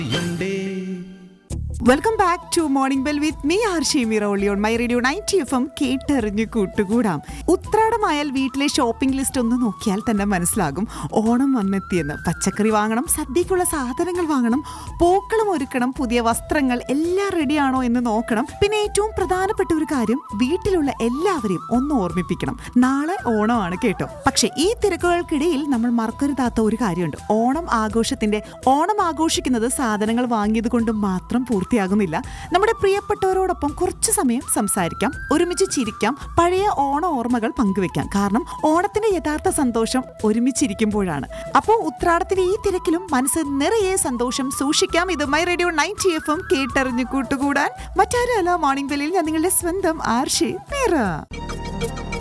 welcome back to morning bell with me R ഷീമിറ ഒള്ളി on my radio ninety F M കേട്ടെറിഞ്ഞ് കൂട്ടുകൂടാം ഉത്രാടമായാൽ വീട്ടിലെ ഷോപ്പിംഗ് ലിസ്റ്റ് ഒന്ന് നോക്കിയാൽ തന്നെ മനസ്സിലാകും ഓണം വന്നെത്തിയെന്ന് പച്ചക്കറി വാങ്ങണം സദ്യക്കുള്ള സാധനങ്ങൾ വാങ്ങണം പൂക്കളം ഒരുക്കണം പുതിയ വസ്ത്രങ്ങൾ എല്ലാം റെഡിയാണോ എന്ന് നോക്കണം പിന്നെ ഏറ്റവും പ്രധാനപ്പെട്ട ഒരു കാര്യം വീട്ടിലുള്ള എല്ലാവരെയും ഒന്ന് ഓർമ്മിപ്പിക്കണം നാളെ ഓണമാണ് കേട്ടോ പക്ഷെ ഈ തിരക്കുകൾക്കിടയിൽ നമ്മൾ മറക്കരുതാത്ത ഒരു കാര്യമുണ്ട് ഓണം ആഘോഷത്തിന്റെ ഓണം ആഘോഷിക്കുന്നത് സാധനങ്ങൾ വാങ്ങിയത് കൊണ്ട് മാത്രം പൂർത്തിയാകുന്നില്ല നമ്മുടെ പ്രിയപ്പെട്ടവരോടൊപ്പം കുറച്ചു സമയം സംസാരിക്കാം ഒരുമിച്ച് ചിരിക്കാം പഴയ ഓണ ഓർമ്മകൾ പങ്കുവെക്കാം കാരണം ഓണത്തിന്റെ യഥാർത്ഥ സന്തോഷം ഒരുമിച്ചിരിക്കുമ്പോഴാണ് അപ്പോൾ ഉത്രാടത്തിന്റെ ഈ തിരക്കിലും മനസ്സ് നിറയെ സന്തോഷം സൂക്ഷിക്കാം ഇത് my radio ninety F M കേട്ടറിഞ്ഞു കൂട്ടുകൂടാൻ മറ്റാരല്ല മോർണിംഗ് ബെല്ലിൽ ഞാൻ നിങ്ങളുടെ സ്വന്തം ആർഷി മീറ